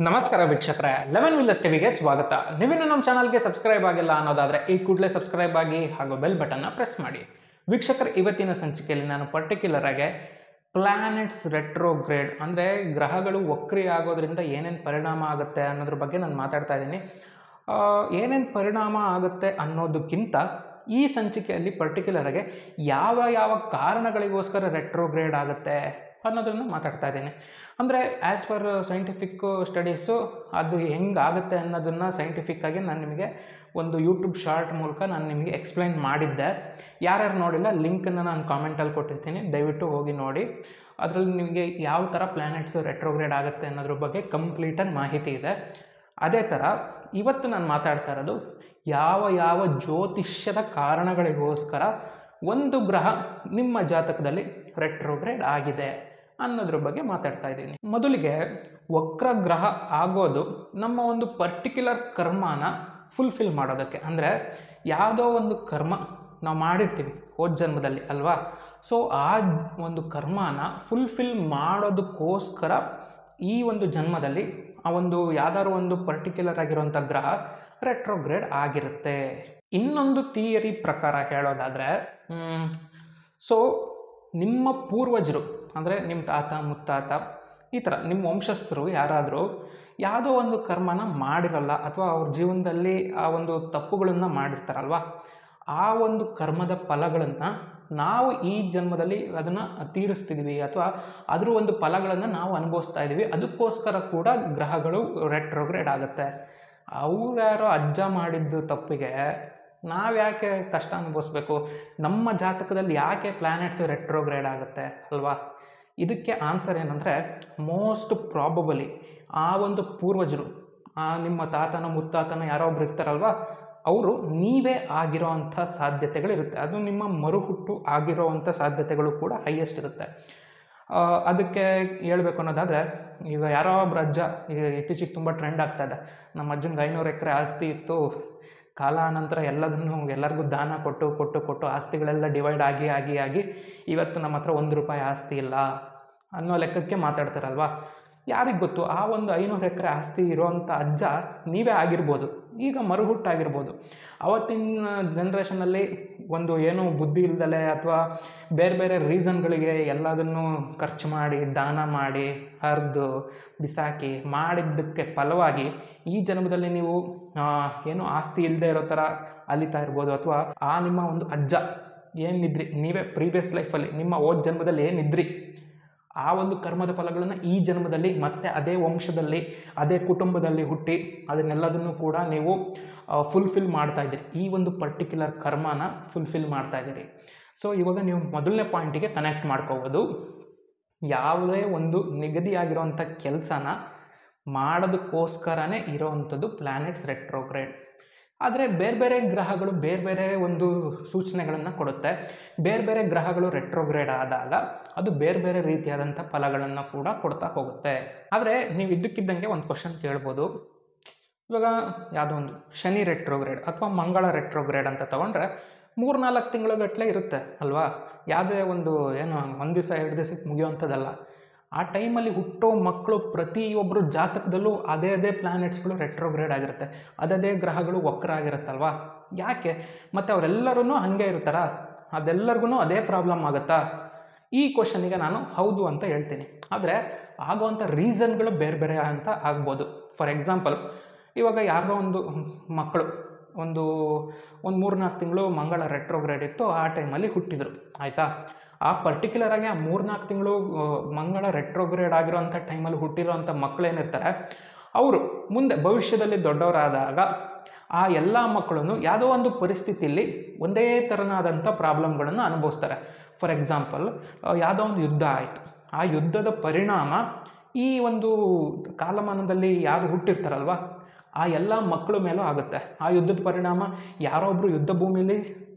ನಮಸ್ಕಾರ ವೀಕ್ಷಕರೇ eleven villus ಟಿವಿಗೆ ಸ್ವಾಗತ ನೀವಿನ್ನು ನಮ್ಮ ಚಾನಲ್ಗೆ ಸಬ್ಸ್ಕ್ರೈಬ್ ಆಗಿಲ್ಲ ಅನ್ನೋದಾದರೆ ಈ ಕೂಡಲೇ ಸಬ್ಸ್ಕ್ರೈಬ್ ಆಗಿ ಹಾಗೂ ಬೆಲ್ ಬಟನ್ನ ಪ್ರೆಸ್ ಮಾಡಿ ವೀಕ್ಷಕರು ಇವತ್ತಿನ ಸಂಚಿಕೆಯಲ್ಲಿ ನಾನು ಪರ್ಟಿಕ್ಯುಲರ್ ಆಗಿ ಪ್ಲಾನೆಟ್ಸ್ ರೆಟ್ರೋಗ್ರೇಡ್ ಅಂದರೆ ಗ್ರಹಗಳು ವಕ್ರಿ ಆಗೋದ್ರಿಂದ ಏನೇನು ಪರಿಣಾಮ ಆಗುತ್ತೆ ಅನ್ನೋದ್ರ ಬಗ್ಗೆ ನಾನು ಮಾತಾಡ್ತಾ ಇದ್ದೀನಿ ಏನೇನು ಪರಿಣಾಮ ಆಗುತ್ತೆ ಅನ್ನೋದಕ್ಕಿಂತ ಈ ಸಂಚಿಕೆಯಲ್ಲಿ ಪರ್ಟಿಕ್ಯುಲರ್ ಆಗಿ ಯಾವ ಯಾವ ಕಾರಣಗಳಿಗೋಸ್ಕರ ರೆಟ್ರೋಗ್ರೇಡ್ ಆಗುತ್ತೆ ಅನ್ನೋದನ್ನು ಮಾತಾಡ್ತಾ ಇದ್ದೀನಿ ಅಂದರೆ ಆ್ಯಸ್ ಪರ್ ಸೈಂಟಿಫಿಕ್ ಸ್ಟಡೀಸು ಅದು ಹೆಂಗಾಗುತ್ತೆ ಅನ್ನೋದನ್ನು ಸೈಂಟಿಫಿಕ್ ಆಗಿ ನಾನು ನಿಮಗೆ ಒಂದು ಯೂಟ್ಯೂಬ್ ಶಾರ್ಟ್ ಮೂಲಕ ನಾನು ನಿಮಗೆ ಎಕ್ಸ್ಪ್ಲೈನ್ ಮಾಡಿದ್ದೆ ಯಾರ್ಯಾರು ನೋಡಿಲ್ಲ ಲಿಂಕನ್ನು ನಾನು ಕಾಮೆಂಟಲ್ಲಿ ಕೊಟ್ಟಿರ್ತೀನಿ ದಯವಿಟ್ಟು ಹೋಗಿ ನೋಡಿ ಅದರಲ್ಲಿ ನಿಮಗೆ ಯಾವ ಥರ ಪ್ಲ್ಯಾನೆಟ್ಸ್ ರೆಟ್ರೋಗ್ರೇಡ್ ಆಗುತ್ತೆ ಅನ್ನೋದ್ರ ಬಗ್ಗೆ ಕಂಪ್ಲೀಟಾಗಿ ಮಾಹಿತಿ ಇದೆ ಅದೇ ಥರ ಇವತ್ತು ನಾನು ಮಾತಾಡ್ತಾ ಇರೋದು ಯಾವ ಯಾವ ಜ್ಯೋತಿಷ್ಯದ ಕಾರಣಗಳಿಗೋಸ್ಕರ ಒಂದು ಗ್ರಹ ನಿಮ್ಮ ಜಾತಕದಲ್ಲಿ ರೆಟ್ರೋಗ್ರೇಡ್ ಆಗಿದೆ ಅನ್ನೋದ್ರ ಬಗ್ಗೆ ಮಾತಾಡ್ತಾ ಇದ್ದೀನಿ ಮೊದಲಿಗೆ ವಕ್ರ ಗ್ರಹ ಆಗೋದು ನಮ್ಮ ಒಂದು ಪರ್ಟಿಕ್ಯುಲರ್ ಕರ್ಮನ ಫುಲ್ಫಿಲ್ ಮಾಡೋದಕ್ಕೆ ಅಂದರೆ ಯಾವುದೋ ಒಂದು ಕರ್ಮ ನಾವು ಮಾಡಿರ್ತೀವಿ ಹೋದ ಜನ್ಮದಲ್ಲಿ ಅಲ್ವಾ ಸೊ ಆ ಒಂದು ಕರ್ಮನ ಫುಲ್ಫಿಲ್ ಮಾಡೋದಕ್ಕೋಸ್ಕರ ಈ ಒಂದು ಜನ್ಮದಲ್ಲಿ ಆ ಒಂದು ಯಾವ್ದಾದ್ರು ಒಂದು ಪರ್ಟಿಕ್ಯುಲರ್ ಆಗಿರುವಂಥ ಗ್ರಹ ರೆಟ್ರೋಗ್ರೇಡ್ ಆಗಿರುತ್ತೆ ಇನ್ನೊಂದು ಥಿಯರಿ ಪ್ರಕಾರ ಹೇಳೋದಾದರೆ ಸೊ ನಿಮ್ಮ ಪೂರ್ವಜರು ಅಂದರೆ ನಿಮ್ಮ ತಾತ ಮುತ್ತಾತ ಈ ಥರ ನಿಮ್ಮ ವಂಶಸ್ಥರು ಯಾರಾದರೂ ಯಾವುದೋ ಒಂದು ಕರ್ಮನ ಮಾಡಿರಲ್ಲ ಅಥವಾ ಅವ್ರ ಜೀವನದಲ್ಲಿ ಆ ಒಂದು ತಪ್ಪುಗಳನ್ನು ಮಾಡಿರ್ತಾರಲ್ವ ಆ ಒಂದು ಕರ್ಮದ ಫಲಗಳನ್ನು ನಾವು ಈ ಜನ್ಮದಲ್ಲಿ ಅದನ್ನು ತೀರಿಸ್ತಿದ್ವಿ ಅಥವಾ ಅದ್ರ ಒಂದು ಫಲಗಳನ್ನು ನಾವು ಅನುಭವಿಸ್ತಾ ಇದ್ದೀವಿ ಅದಕ್ಕೋಸ್ಕರ ಕೂಡ ಗ್ರಹಗಳು ರೆಟ್ರೋಗ್ರೇಡ್ ಆಗುತ್ತೆ ಅವ್ರು ಯಾರೋ ಅಜ್ಜ ಮಾಡಿದ್ದು ತಪ್ಪಿಗೆ ನಾವು ಯಾಕೆ ಕಷ್ಟ ಅನುಭವಿಸ್ಬೇಕು ನಮ್ಮ ಜಾತಕದಲ್ಲಿ ಯಾಕೆ ಪ್ಲ್ಯಾನೆಟ್ಸ್ ರೆಟ್ರೋಗ್ರೇಡ್ ಆಗುತ್ತೆ ಅಲ್ವಾ ಇದಕ್ಕೆ ಆನ್ಸರ್ ಏನಂದರೆ ಮೋಸ್ಟ್ ಪ್ರಾಬಬಲಿ ಆ ಒಂದು ಪೂರ್ವಜರು ಆ ನಿಮ್ಮ ತಾತನ ಮುತ್ತಾತನ ಯಾರೋ ಒಬ್ರು ಇರ್ತಾರಲ್ವ ಅವರು ನೀವೇ ಆಗಿರೋ ಅಂಥ ಸಾಧ್ಯತೆಗಳಿರುತ್ತೆ ಅದು ನಿಮ್ಮ ಮರುಹುಟ್ಟು ಆಗಿರೋ ಅಂಥ ಸಾಧ್ಯತೆಗಳು ಕೂಡ ಹೈಯೆಸ್ಟ್ ಇರುತ್ತೆ ಅದಕ್ಕೆ ಹೇಳ್ಬೇಕು ಅನ್ನೋದಾದರೆ ಈಗ ಯಾರೋ ಒಬ್ರು ಅಜ್ಜ ಈಗ ಇತ್ತೀಚೆಗೆ ತುಂಬ ಟ್ರೆಂಡ್ ಆಗ್ತಾ ಇದೆ ನಮ್ಮ ಅಜ್ಜಂಗೆ ಐನೂರು ಎಕರೆ ಆಸ್ತಿ ಇತ್ತು ಕಾಲಾನಂತರ ಎಲ್ಲದನ್ನು ಎಲ್ಲರಿಗೂ ದಾನ ಕೊಟ್ಟು ಕೊಟ್ಟು ಕೊಟ್ಟು ಆಸ್ತಿಗಳೆಲ್ಲ ಡಿವೈಡ್ ಆಗಿ ಆಗಿ ಆಗಿ ಇವತ್ತು ನಮ್ಮ ಹತ್ರ ಒಂದು ರೂಪಾಯಿ ಆಸ್ತಿ ಇಲ್ಲ ಅನ್ನೋ ಲೆಕ್ಕಕ್ಕೆ ಮಾತಾಡ್ತಾರಲ್ವ ಯಾರಿಗೆ ಗೊತ್ತು ಆ ಒಂದು ಐನೂರು ಎಕರೆ ಆಸ್ತಿ ಇರೋವಂಥ ಅಜ್ಜ ನೀವೇ ಆಗಿರ್ಬೋದು ಈಗ ಮರುಹುಟ್ಟಾಗಿರ್ಬೋದು ಅವತ್ತಿನ ಜನ್ರೇಷನಲ್ಲಿ ಒಂದು ಏನೋ ಬುದ್ಧಿ ಇಲ್ದಲೆ ಅಥವಾ ಬೇರೆ ಬೇರೆ ರೀಸನ್ಗಳಿಗೆ ಎಲ್ಲದನ್ನು ಖರ್ಚು ಮಾಡಿ ದಾನ ಮಾಡಿ ಹರಿದು ಬಿಸಾಕಿ ಮಾಡಿದ್ದಕ್ಕೆ ಫಲವಾಗಿ ಈ ಜನ್ಮದಲ್ಲಿ ನೀವು ಏನು ಆಸ್ತಿ ಇಲ್ಲದೆ ಇರೋ ಥರ ಅಲಿತಾ ಇರ್ಬೋದು ಅಥವಾ ಆ ನಿಮ್ಮ ಒಂದು ಅಜ್ಜ ಏನಿದ್ರಿ ನೀವೇ ಪ್ರೀವಿಯಸ್ ಲೈಫಲ್ಲಿ ನಿಮ್ಮ ಓದ್ ಜನ್ಮದಲ್ಲಿ ಏನಿದ್ರಿ ಆ ಒಂದು ಕರ್ಮದ ಫಲಗಳನ್ನು ಈ ಜನ್ಮದಲ್ಲಿ ಮತ್ತೆ ಅದೇ ವಂಶದಲ್ಲಿ ಅದೇ ಕುಟುಂಬದಲ್ಲಿ ಹುಟ್ಟಿ ಅದನ್ನೆಲ್ಲದನ್ನು ಕೂಡ ನೀವು ಫುಲ್ಫಿಲ್ ಮಾಡ್ತಾ ಇದ್ದೀರಿ ಈ ಒಂದು ಪರ್ಟಿಕ್ಯುಲರ್ ಕರ್ಮನ ಫುಲ್ಫಿಲ್ ಮಾಡ್ತಾ ಇದ್ದೀರಿ ಸೊ ಇವಾಗ ನೀವು ಮೊದಲನೇ ಪಾಯಿಂಟಿಗೆ ಕನೆಕ್ಟ್ ಮಾಡ್ಕೋಬೋದು ಯಾವುದೇ ಒಂದು ನಿಗದಿಯಾಗಿರೋವಂಥ ಕೆಲಸನ ಮಾಡೋದಕ್ಕೋಸ್ಕರನೇ ಇರೋವಂಥದ್ದು ಪ್ಲ್ಯಾನೆಟ್ಸ್ ರೆಟ್ರೋಗ್ರೇಡ್ ಆದರೆ ಬೇರೆ ಬೇರೆ ಗ್ರಹಗಳು ಬೇರೆ ಬೇರೆ ಒಂದು ಸೂಚನೆಗಳನ್ನು ಕೊಡುತ್ತೆ ಬೇರೆ ಬೇರೆ ಗ್ರಹಗಳು ರೆಟ್ರೋಗ್ರೇಡ್ ಆದಾಗ ಅದು ಬೇರೆ ಬೇರೆ ರೀತಿಯಾದಂಥ ಫಲಗಳನ್ನು ಕೂಡ ಕೊಡ್ತಾ ಹೋಗುತ್ತೆ ಆದರೆ ನೀವು ಇದ್ದಕ್ಕಿದ್ದಂಗೆ ಒಂದು ಕ್ವಶನ್ ಕೇಳ್ಬೋದು ಇವಾಗ ಯಾವುದೋ ಒಂದು ಶನಿ ರೆಟ್ರೋಗ್ರೇಡ್ ಅಥವಾ ಮಂಗಳ ರೆಟ್ರೋಗ್ರೇಡ್ ಅಂತ ತೊಗೊಂಡ್ರೆ ಮೂರ್ನಾಲ್ಕು ತಿಂಗಳುಗಟ್ಟಲೆ ಇರುತ್ತೆ ಅಲ್ವಾ ಯಾವುದೇ ಒಂದು ಏನು ಒಂದು ದಿವಸ ಎರಡು ದಿವಸಕ್ಕೆ ಮುಗಿಯುವಂಥದ್ದಲ್ಲ ಆ ಟೈಮಲ್ಲಿ ಹುಟ್ಟೋ ಮಕ್ಕಳು ಪ್ರತಿಯೊಬ್ಬರು ಜಾತಕದಲ್ಲೂ ಅದೇ ಅದೇ ಪ್ಲ್ಯಾನೆಟ್ಸ್ಗಳು ರೆಟ್ರೋಗ್ರೇಡ್ ಆಗಿರುತ್ತೆ ಅದೇ ಗ್ರಹಗಳು ವಕ್ರ ಆಗಿರುತ್ತಲ್ವಾ ಯಾಕೆ ಮತ್ತು ಅವರೆಲ್ಲರೂ ಹಾಗೆ ಇರ್ತಾರ ಅದೆಲ್ಲರಿಗೂ ಅದೇ ಪ್ರಾಬ್ಲಮ್ ಆಗುತ್ತಾ ಈ ಕ್ವಶನಿಗೆ ನಾನು ಹೌದು ಅಂತ ಹೇಳ್ತೀನಿ ಆದರೆ ಆಗುವಂಥ ರೀಸನ್ಗಳು ಬೇರೆ ಬೇರೆ ಅಂತ ಆಗ್ಬೋದು ಫಾರ್ ಎಕ್ಸಾಂಪಲ್ ಇವಾಗ ಯಾರೋ ಒಂದು ಮಕ್ಕಳು ಒಂದು ಒಂದು ಮೂರ್ನಾಲ್ಕು ತಿಂಗಳು ಮಂಗಳ ರೆಟ್ರೋಗ್ರೇಡ್ ಇತ್ತು ಆ ಟೈಮಲ್ಲಿ ಹುಟ್ಟಿದರು ಆಯಿತಾ ಆ ಪರ್ಟಿಕ್ಯುಲರ್ ಆಗಿ ಆ ಮೂರ್ನಾಲ್ಕು ತಿಂಗಳು ಮಂಗಳ ರೆಟ್ರೋಗ್ರೇಡ್ ಆಗಿರೋಂಥ ಟೈಮಲ್ಲಿ ಹುಟ್ಟಿರೋಂಥ ಮಕ್ಕಳೇನಿರ್ತಾರೆ ಅವರು ಮುಂದೆ ಭವಿಷ್ಯದಲ್ಲಿ ದೊಡ್ಡವರಾದಾಗ ಆ ಎಲ್ಲ ಮಕ್ಕಳನ್ನು ಯಾವುದೋ ಒಂದು ಪರಿಸ್ಥಿತಿಯಲ್ಲಿ ಒಂದೇ ಥರನಾದಂಥ ಪ್ರಾಬ್ಲಮ್ಗಳನ್ನು ಅನುಭವಿಸ್ತಾರೆ ಫಾರ್ ಎಕ್ಸಾಂಪಲ್ ಯಾವುದೋ ಒಂದು ಯುದ್ಧ ಆಯಿತು ಆ ಯುದ್ಧದ ಪರಿಣಾಮ ಈ ಒಂದು ಕಾಲಮಾನದಲ್ಲಿ ಯಾರು ಹುಟ್ಟಿರ್ತಾರಲ್ವ ಆ ಎಲ್ಲ ಮಕ್ಕಳ ಮೇಲೂ ಆಗುತ್ತೆ ಆ ಯುದ್ಧದ ಪರಿಣಾಮ ಯಾರೋ ಒಬ್ಬರು ಯುದ್ಧ ಭೂಮಿಲಿ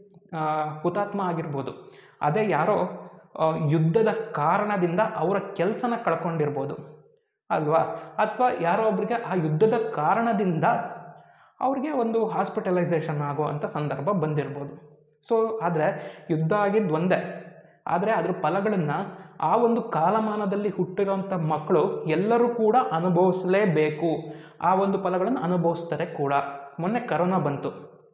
ಹುತಾತ್ಮ ಆಗಿರ್ಬೋದು ಅದೇ ಯಾರೋ ಯುದ್ಧದ ಕಾರಣದಿಂದ ಅವರ ಕೆಲಸನ ಕಳ್ಕೊಂಡಿರ್ಬೋದು ಅಲ್ವಾ ಅಥವಾ ಯಾರೋ ಒಬ್ಬರಿಗೆ ಆ ಯುದ್ಧದ ಕಾರಣದಿಂದ ಅವ್ರಿಗೆ ಒಂದು ಹಾಸ್ಪಿಟಲೈಸೇಷನ್ ಆಗುವಂಥ ಸಂದರ್ಭ ಬಂದಿರ್ಬೋದು ಸೊ ಆದರೆ ಯುದ್ಧ ಆಗಿದ್ದು ಒಂದೇ ಆದರೆ ಅದ್ರ ಫಲಗಳನ್ನು ಆ ಒಂದು ಕಾಲಮಾನದಲ್ಲಿ ಹುಟ್ಟಿರೋಂಥ ಮಕ್ಕಳು ಎಲ್ಲರೂ ಕೂಡ ಅನುಭವಿಸಲೇಬೇಕು ಆ ಒಂದು ಫಲಗಳನ್ನು ಅನುಭವಿಸ್ತಾರೆ ಕೂಡ ಮೊನ್ನೆ ಕರೋನಾ ಬಂತು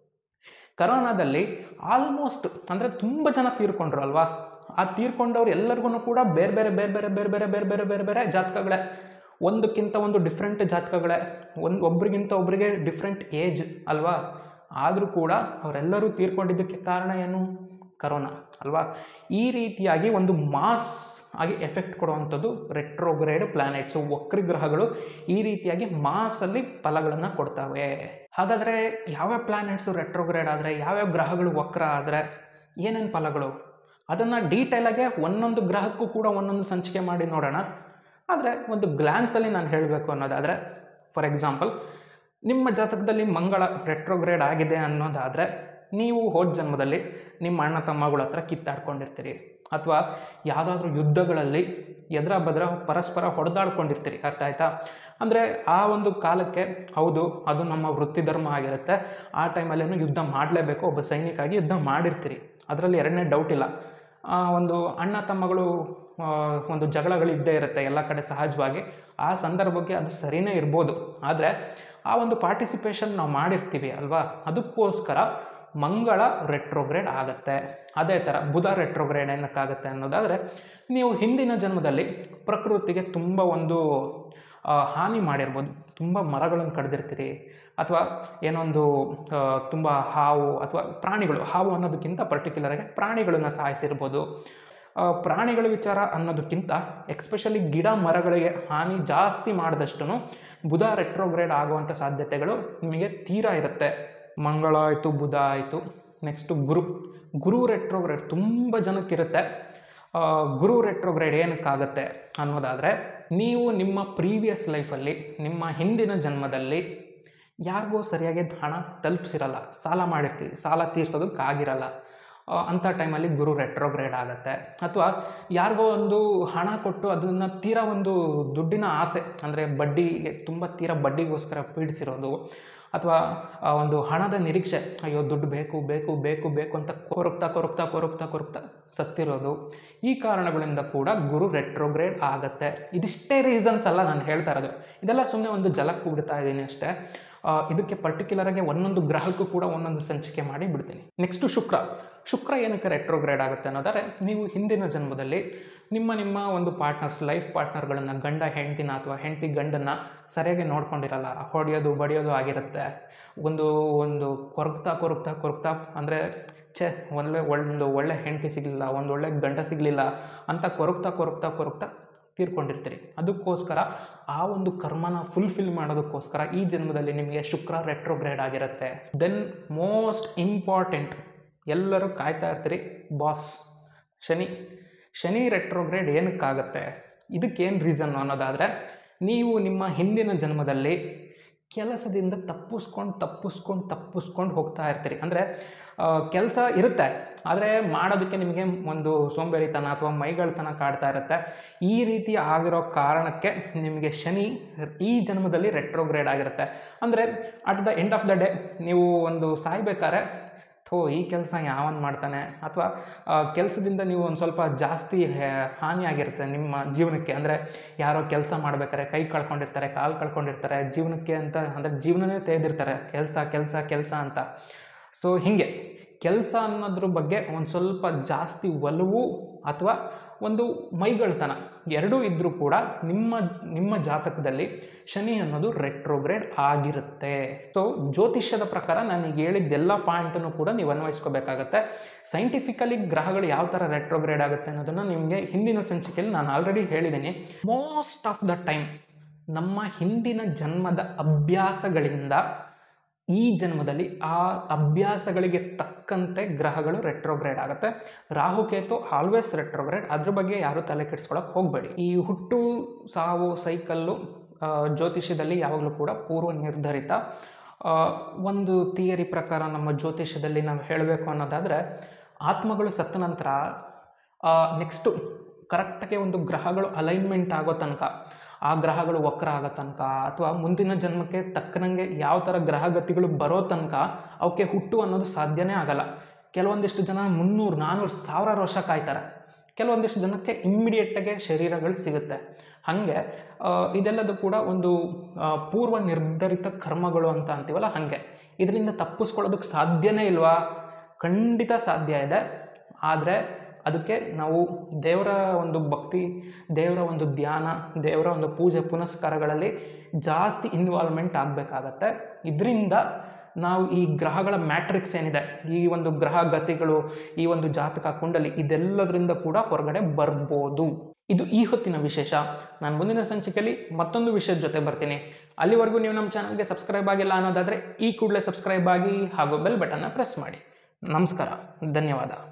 ಕರೋನಾದಲ್ಲಿ ಆಲ್ಮೋಸ್ಟ್ ಅಂದರೆ ತುಂಬ ಜನ ತೀರ್ಕೊಂಡ್ರು ಅಲ್ವಾ ಆ ತೀರ್ಕೊಂಡವ್ರು ಎಲ್ಲರಿಗೂ ಕೂಡ ಬೇರೆ ಬೇರೆ ಬೇರೆ ಬೇರೆ ಬೇರೆ ಬೇರೆ ಬೇರೆ ಬೇರೆ ಬೇರೆ ಬೇರೆ ಜಾತಕಗಳೇ ಒಂದಕ್ಕಿಂತ ಒಂದು ಡಿಫ್ರೆಂಟ್ ಜಾತಕಗಳೇ ಒಂದು ಒಬ್ರಿಗಿಂತ ಒಬ್ರಿಗೆ ಡಿಫ್ರೆಂಟ್ ಏಜ್ ಅಲ್ವಾ ಆದರೂ ಕೂಡ ಅವರೆಲ್ಲರೂ ತೀರ್ಕೊಂಡಿದ್ದಕ್ಕೆ ಕಾರಣ ಏನು ಕರೋನಾ ಅಲ್ವಾ ಈ ರೀತಿಯಾಗಿ ಒಂದು ಮಾಸ್ ಆಗಿ ಎಫೆಕ್ಟ್ ಕೊಡುವಂಥದ್ದು ರೆಟ್ರೋಗ್ರೇಡ್ ಪ್ಲಾನೆಟ್ಸು ವಕ್ರಿ ಗ್ರಹಗಳು ಈ ರೀತಿಯಾಗಿ ಮಾಸಲ್ಲಿ ಫಲಗಳನ್ನು ಕೊಡ್ತವೆ ಹಾಗಾದರೆ ಯಾವ್ಯಾವ ಪ್ಲಾನೆಟ್ಸು ರೆಟ್ರೋಗ್ರೇಡ್ ಆದರೆ ಯಾವ್ಯಾವ ಗ್ರಹಗಳು ವಕ್ರ ಆದರೆ ಏನೇನು ಫಲಗಳು ಅದನ್ನು ಡೀಟೇಲಾಗೆ ಒಂದೊಂದು ಗ್ರಹಕ್ಕೂ ಕೂಡ ಒಂದೊಂದು ಸಂಚಿಕೆ ಮಾಡಿ ನೋಡೋಣ ಆದರೆ ಒಂದು ಗ್ಲ್ಯಾನ್ಸಲ್ಲಿ ನಾನು ಹೇಳಬೇಕು ಅನ್ನೋದಾದರೆ ಫಾರ್ ಎಕ್ಸಾಂಪಲ್ ನಿಮ್ಮ ಜಾತಕದಲ್ಲಿ ಮಂಗಳ ರೆಟ್ರೋಗ್ರೇಡ್ ಆಗಿದೆ ಅನ್ನೋದಾದರೆ ನೀವು ಹೋದ ಜನ್ಮದಲ್ಲಿ ನಿಮ್ಮ ಅಣ್ಣ ತಮ್ಮಗಳ ಹತ್ರ ಕಿತ್ತಾಡ್ಕೊಂಡಿರ್ತೀರಿ ಅಥವಾ ಯಾವುದಾದ್ರೂ ಯುದ್ಧಗಳಲ್ಲಿ ಎದುರ ಬದ್ರ ಪರಸ್ಪರ ಹೊಡೆದಾಡ್ಕೊಂಡಿರ್ತೀರಿ ಅರ್ಥ ಆಯ್ತಾ ಅಂದರೆ ಆ ಒಂದು ಕಾಲಕ್ಕೆ ಹೌದು ಅದು ನಮ್ಮ ವೃತ್ತಿ ಧರ್ಮ ಆಗಿರುತ್ತೆ ಆ ಟೈಮಲ್ಲೇನು ಯುದ್ಧ ಮಾಡಲೇಬೇಕು ಒಬ್ಬ ಸೈನಿಕಾಗಿ ಯುದ್ಧ ಮಾಡಿರ್ತೀರಿ ಅದರಲ್ಲಿ ಎರಡನೇ ಡೌಟ್ ಇಲ್ಲ ಆ, ಒಂದು ಅಣ್ಣ ತಮ್ಮಗಳು ಆ, ಒಂದು ಜಗಳಗಳಿದ್ದೇ ಇರುತ್ತೆ ಎಲ್ಲ ಕಡೆ ಸಹಜವಾಗಿ ಆ ಸಂದರ್ಭಕ್ಕೆ ಅದು ಸರಿನೇ ಇರ್ಬೋದು ಆದರೆ ಆ ಒಂದು ಪಾರ್ಟಿಸಿಪೇಷನ್ ನಾವು ಮಾಡಿರ್ತೀವಿ ಅಲ್ವಾ ಅದಕ್ಕೋಸ್ಕರ ಮಂಗಳ ರೆಟ್ರೋಗ್ರೇಡ್ ಆಗುತ್ತೆ ಅದೇ ಥರ ಬುಧ ರೆಟ್ರೋಗ್ರೇಡ್ ಏನಕ್ಕಾಗುತ್ತೆ ಅನ್ನೋದಾದರೆ ನೀವು ಹಿಂದಿನ ಜನ್ಮದಲ್ಲಿ ಪ್ರಕೃತಿಗೆ ತುಂಬ ಒಂದು ಆ, ಹಾನಿ ಮಾಡಿರ್ಬೋದು ತುಂಬ ಮರಗಳನ್ನು ಕಡ್ದಿರ್ತೀರಿ ಅಥವಾ ಏನೊಂದು ಆ, ತುಂಬ ಹಾವು ಅಥವಾ ಪ್ರಾಣಿಗಳು ಹಾವು ಅನ್ನೋದಕ್ಕಿಂತ ಪರ್ಟಿಕ್ಯುಲರಾಗಿ ಪ್ರಾಣಿಗಳನ್ನ ಸಾಯಿಸಿರ್ಬೋದು ಆ, ಪ್ರಾಣಿಗಳ ವಿಚಾರ ಅನ್ನೋದಕ್ಕಿಂತ ಎಕ್ಸ್ಪೆಷಲಿ ಗಿಡ ಮರಗಳಿಗೆ ಹಾನಿ ಜಾಸ್ತಿ ಮಾಡಿದಷ್ಟು ಬುಧ ರೆಟ್ರೋಗ್ರೇಡ್ ಆಗುವಂಥ ಸಾಧ್ಯತೆಗಳು ನಿಮಗೆ ತೀರಾ ಇರುತ್ತೆ ಮಂಗಳ ಆಯಿತು ಬುಧ ಆಯಿತು ನೆಕ್ಸ್ಟು ಗುರು ಗುರು ರೆಟ್ರೋಗ್ರೇಡ್ ತುಂಬ ಜನಕ್ಕಿರುತ್ತೆ ಆ, ಗುರು ರೆಟ್ರೋಗ್ರೇಡ್ ಏನಕ್ಕಾಗತ್ತೆ ಅನ್ನೋದಾದರೆ ನೀವು ನಿಮ್ಮ ಪ್ರೀವಿಯಸ್ ಲೈಫಲ್ಲಿ ನಿಮ್ಮ ಹಿಂದಿನ ಜನ್ಮದಲ್ಲಿ ಯಾರಿಗೂ ಸರಿಯಾಗಿ ಹಣ ತಲುಪಿಸಿರಲ್ಲ ಸಾಲ ಮಾಡಿರ್ತೀವಿ ಸಾಲ ತೀರ್ಸೋದಕ್ಕಾಗಿರಲ್ಲ ಆ, ಅಂಥ ಟೈಮಲ್ಲಿ ಗುರು ರೆಟ್ರೋಗ್ರೇಡ್ ಆಗುತ್ತೆ ಅಥವಾ ಯಾರಿಗೋ ಒಂದು ಹಣ ಕೊಟ್ಟು ಅದನ್ನು ತೀರಾ ಒಂದು ದುಡ್ಡಿನ ಆಸೆ ಅಂದರೆ ಬಡ್ಡಿಗೆ ತುಂಬ ತೀರಾ ಬಡ್ಡಿಗೋಸ್ಕರ ಪೀಡಿಸಿರೋದು ಅಥವಾ ಆ, ಒಂದು ಹಣದ ನಿರೀಕ್ಷೆ ಅಯ್ಯೋ ದುಡ್ಡು ಬೇಕು ಬೇಕು ಬೇಕು ಬೇಕು ಅಂತ ಕೊರಗ್ತಾ ಕೊರಗ್ತಾ ಕೊರಗ್ತಾ ಕೊರಗ್ತಾ ಸತ್ತಿರೋದು ಈ ಕಾರಣಗಳಿಂದ ಕೂಡ ಗುರು ರೆಟ್ರೋಗ್ರೇಡ್ ಆಗುತ್ತೆ ಇದಿಷ್ಟೇ ರೀಸನ್ಸ್ ಅಲ್ಲ ನಾನು ಹೇಳ್ತಾ ಇರೋದು ಇದೆಲ್ಲ ಸುಮ್ಮನೆ ಒಂದು ಜಲಕ್ಕೆ ಬಿಡ್ತಾ ಇದ್ದೀನಿ ಅಷ್ಟೇ ಆ, ಇದಕ್ಕೆ ಪರ್ಟಿಕ್ಯುಲರಾಗಿ ಒಂದೊಂದು ಗ್ರಹಕ್ಕೂ ಕೂಡ ಒಂದೊಂದು ಸಂಚಿಕೆ ಮಾಡಿ ಬಿಡ್ತೀನಿ ನೆಕ್ಸ್ಟು ಶುಕ್ರ ಶುಕ್ರ ಏನಕ್ಕೆ ರೆಟ್ರೋಗ್ರೇಡ್ ಆಗುತ್ತೆ ಅನ್ನೋದಾದರೆ ನೀವು ಹಿಂದಿನ ಜನ್ಮದಲ್ಲಿ ನಿಮ್ಮ ನಿಮ್ಮ ಒಂದು ಪಾರ್ಟ್ನರ್ಸ್ ಲೈಫ್ ಪಾರ್ಟ್ನರ್ಗಳನ್ನು ಗಂಡ ಹೆಂಡ್ತಿನ ಅಥವಾ ಹೆಂಡ್ತಿ ಗಂಡನ್ನು ಸರಿಯಾಗಿ ನೋಡ್ಕೊಂಡಿರಲ್ಲ ಹೊಡೆಯೋದು ಬಡಿಯೋದು ಆಗಿರುತ್ತೆ ಒಂದು ಒಂದು ಕೊರಗ್ತಾ ಕೊರಗ್ತಾ ಕೊರಗ್ತಾ ಅಂದರೆ ಛೆ ಒಳ್ಳೆ ಒಂದು ಒಳ್ಳೆ ಹೆಂಡತಿ ಸಿಗಲಿಲ್ಲ ಒಂದು ಒಳ್ಳೆ ಗಂಡ ಸಿಗಲಿಲ್ಲ ಅಂತ ಕೊರಗ್ತಾ ಕೊರಗ್ತಾ ಕೊರಗ್ತಾ ತೀರ್ಕೊಂಡಿರ್ತೀರಿ ಅದಕ್ಕೋಸ್ಕರ ಆ ಒಂದು ಕರ್ಮನ ಫುಲ್ಫಿಲ್ ಮಾಡೋದಕ್ಕೋಸ್ಕರ ಈ ಜನ್ಮದಲ್ಲಿ ನಿಮಗೆ ಶುಕ್ರ ರೆಟ್ರೋಗ್ರೇಡ್ ಆಗಿರುತ್ತೆ ದೆನ್ ಮೋಸ್ಟ್ ಇಂಪಾರ್ಟೆಂಟ್ ಎಲ್ಲರೂ ಕಾಯ್ತಾ ಇರ್ತೀರಿ ಬಾಸ್ ಶನಿ ಶನಿ ರೆಟ್ರೋಗ್ರೇಡ್ ಏನಕ್ಕಾಗತ್ತೆ ಇದಕ್ಕೇನು ರೀಸನ್ ಅನ್ನೋದಾದರೆ ನೀವು ನಿಮ್ಮ ಹಿಂದಿನ ಜನ್ಮದಲ್ಲಿ ಕೆಲಸದಿಂದ ತಪ್ಪಿಸ್ಕೊಂಡು ತಪ್ಪಿಸ್ಕೊಂಡು ತಪ್ಪಿಸ್ಕೊಂಡು ಹೋಗ್ತಾ ಇರ್ತೀರಿ ಅಂದರೆ ಕೆಲಸ ಇರುತ್ತೆ ಆದರೆ ಮಾಡೋದಕ್ಕೆ ನಿಮಗೆ ಒಂದು ಸೋಂಬೇರಿತನ ಅಥವಾ ಮೈಗಳ್ತನ ಕಾಡ್ತಾ ಇರುತ್ತೆ ಈ ರೀತಿ ಆಗಿರೋ ಕಾರಣಕ್ಕೆ ನಿಮಗೆ ಶನಿ ಈ ಜನ್ಮದಲ್ಲಿ ರೆಟ್ರೋಗ್ರೇಡ್ ಆಗಿರುತ್ತೆ ಅಂದರೆ at the end of the day ನೀವು ಒಂದು ಸಾಯ್ಬೇಕಾದ್ರೆ ಥೋ ಈ ಕೆಲಸ ಯಾವನ್ ಮಾಡ್ತಾನೆ ಅಥವಾ ಕೆಲಸದಿಂದ ನೀವು ಒಂದು ಸ್ವಲ್ಪ ಜಾಸ್ತಿ ಹೆ- ಹಾನಿಯಾಗಿರುತ್ತೆ ನಿಮ್ಮ ಜೀವನಕ್ಕೆ ಅಂದರೆ ಯಾರೋ ಕೆಲಸ ಮಾಡ್ಬೇಕಾದ್ರೆ ಕೈ ಕಳ್ಕೊಂಡಿರ್ತಾರೆ ಕಾಲು ಕಳ್ಕೊಂಡಿರ್ತಾರೆ ಜೀವನಕ್ಕೆ ಅಂತ ಅಂದರೆ ಜೀವನನೇ ತೆಗೆದಿರ್ತಾರೆ ಕೆಲಸ ಕೆಲಸ ಕೆಲಸ ಅಂತ ಸೊ ಹೀಗೆ ಕೆಲಸ ಅನ್ನೋದ್ರ ಬಗ್ಗೆ ಒಂದು ಸ್ವಲ್ಪ ಜಾಸ್ತಿ ಒಲವು ಅಥವಾ ಒಂದು ಮೈಗಳ್ತನ ಎರಡೂ ಇದ್ದರೂ ಕೂಡ ನಿಮ್ಮ ನಿಮ್ಮ ಜಾತಕದಲ್ಲಿ ಶನಿ ಅನ್ನೋದು ರೆಟ್ರೋಗ್ರೇಡ್ ಆಗಿರುತ್ತೆ ಸೊ ಜ್ಯೋತಿಷ್ಯದ ಪ್ರಕಾರ ನನಗೆ ಹೇಳಿದ್ದೆಲ್ಲ ಪಾಯಿಂಟನ್ನು ಕೂಡ ನೀವು ಅನ್ವಯಿಸ್ಕೋಬೇಕಾಗತ್ತೆ ಸೈಂಟಿಫಿಕಲಿ ಗ್ರಹಗಳು ಯಾವ ಥರ ರೆಟ್ರೋಗ್ರೇಡ್ ಆಗುತ್ತೆ ಅನ್ನೋದನ್ನು ನಿಮಗೆ ಹಿಂದಿನ ಸಂಚಿಕೆಯಲ್ಲಿ ನಾನು ಆಲ್ರೆಡಿ ಹೇಳಿದ್ದೀನಿ ಮೋಸ್ಟ್ ಆಫ್ ದ ಟೈಮ್ ನಮ್ಮ ಹಿಂದಿನ ಜನ್ಮದ ಅಭ್ಯಾಸಗಳಿಂದ ಈ ಜನ್ಮದಲ್ಲಿ ಆ ಅಭ್ಯಾಸಗಳಿಗೆ ತಕ್ಕಂತೆ ಗ್ರಹಗಳು ರೆಟ್ರೋಗ್ರೇಡ್ ಆಗುತ್ತೆ ರಾಹುಕೇತು ಆಲ್ವೇಸ್ ರೆಟ್ರೋಗ್ರೇಡ್ ಅದ್ರ ಬಗ್ಗೆ ಯಾರು ತಲೆ ಕೆಡಿಸ್ಕೊಳಕ್ಕೆ ಹೋಗಬೇಡಿ ಈ ಹುಟ್ಟು ಸಾವು ಸೈಕಲ್ಲು ಆ, ಜ್ಯೋತಿಷ್ಯದಲ್ಲಿ ಯಾವಾಗಲೂ ಕೂಡ ಪೂರ್ವ ನಿರ್ಧರಿತ ಆ, ಒಂದು ಥಿಯರಿ ಪ್ರಕಾರ ನಮ್ಮ ಜ್ಯೋತಿಷ್ಯದಲ್ಲಿ ನಾವು ಹೇಳಬೇಕು ಅನ್ನೋದಾದರೆ ಆತ್ಮಗಳು ಸತ್ತ ನಂತರ ನೆಕ್ಸ್ಟು ಕರೆಕ್ಟಾಗಿ ಒಂದು ಗ್ರಹಗಳು ಅಲೈನ್ಮೆಂಟ್ ಆಗೋ ತನಕ ಆ ಗ್ರಹಗಳು ವಕ್ರ ಆಗೋ ತನಕ ಅಥವಾ ಮುಂದಿನ ಜನ್ಮಕ್ಕೆ ತಕ್ಕನಂಗೆ ಯಾವ ಥರ ಗ್ರಹಗತಿಗಳು ಬರೋ ತನಕ ಅವಕ್ಕೆ ಹುಟ್ಟು ಅನ್ನೋದು ಸಾಧ್ಯನೇ ಆಗಲ್ಲ ಕೆಲವೊಂದಿಷ್ಟು ಜನ ಮುನ್ನೂರು ನಾನ್ನೂರು ಸಾವಿರಾರು ವರ್ಷ ಕಾಯ್ತಾರೆ ಕೆಲವೊಂದಿಷ್ಟು ಜನಕ್ಕೆ ಇಮ್ಮಿಡಿಯೇಟಾಗೆ ಶರೀರಗಳು ಸಿಗುತ್ತೆ ಹಾಗೆ ಆ, ಇದೆಲ್ಲದು ಕೂಡ ಒಂದು ಆ, ಪೂರ್ವ ನಿರ್ಧರಿತ ಕರ್ಮಗಳು ಅಂತ ಅಂತೀವಲ್ಲ ಹಾಗೆ ಇದರಿಂದ ತಪ್ಪಿಸ್ಕೊಳ್ಳೋದಕ್ಕೆ ಸಾಧ್ಯನೇ ಇಲ್ವಾ ಖಂಡಿತ ಸಾಧ್ಯ ಇದೆ ಆದರೆ ಅದಕ್ಕೆ ನಾವು ದೇವರ ಒಂದು ಭಕ್ತಿ ದೇವರ ಒಂದು ಧ್ಯಾನ ದೇವರ ಒಂದು ಪೂಜೆ ಪುನಸ್ಕಾರಗಳಲ್ಲಿ ಜಾಸ್ತಿ ಇನ್ವಾಲ್ವ್ಮೆಂಟ್ ಆಗಬೇಕಾಗತ್ತೆ ಇದರಿಂದ ನಾವು ಈ ಗ್ರಹಗಳ ಮ್ಯಾಟ್ರಿಕ್ಸ್ ಏನಿದೆ ಈ ಒಂದು ಗ್ರಹ ಗತಿಗಳು ಈ ಒಂದು ಜಾತಕ ಕುಂಡಲಿ ಇದೆಲ್ಲದರಿಂದ ಕೂಡ ಹೊರಗಡೆ ಬರ್ಬೋದು ಇದು ಈ ಹೊತ್ತಿನ ವಿಶೇಷ ನಾನು ಮುಂದಿನ ಸಂಚಿಕೆಯಲ್ಲಿ ಮತ್ತೊಂದು ವಿಷಯದ ಜೊತೆ ಬರ್ತೀನಿ ಅಲ್ಲಿವರೆಗೂ ನೀವು ನಮ್ಮ ಚಾನಲ್ಗೆ ಸಬ್ಸ್ಕ್ರೈಬ್ ಆಗಿಲ್ಲ ಅನ್ನೋದಾದರೆ ಈ ಕೂಡಲೇ ಸಬ್ಸ್ಕ್ರೈಬ್ ಆಗಿ ಹಾಗೂ ಬೆಲ್ ಬಟನ್ನ ಪ್ರೆಸ್ ಮಾಡಿ ನಮಸ್ಕಾರ ಧನ್ಯವಾದ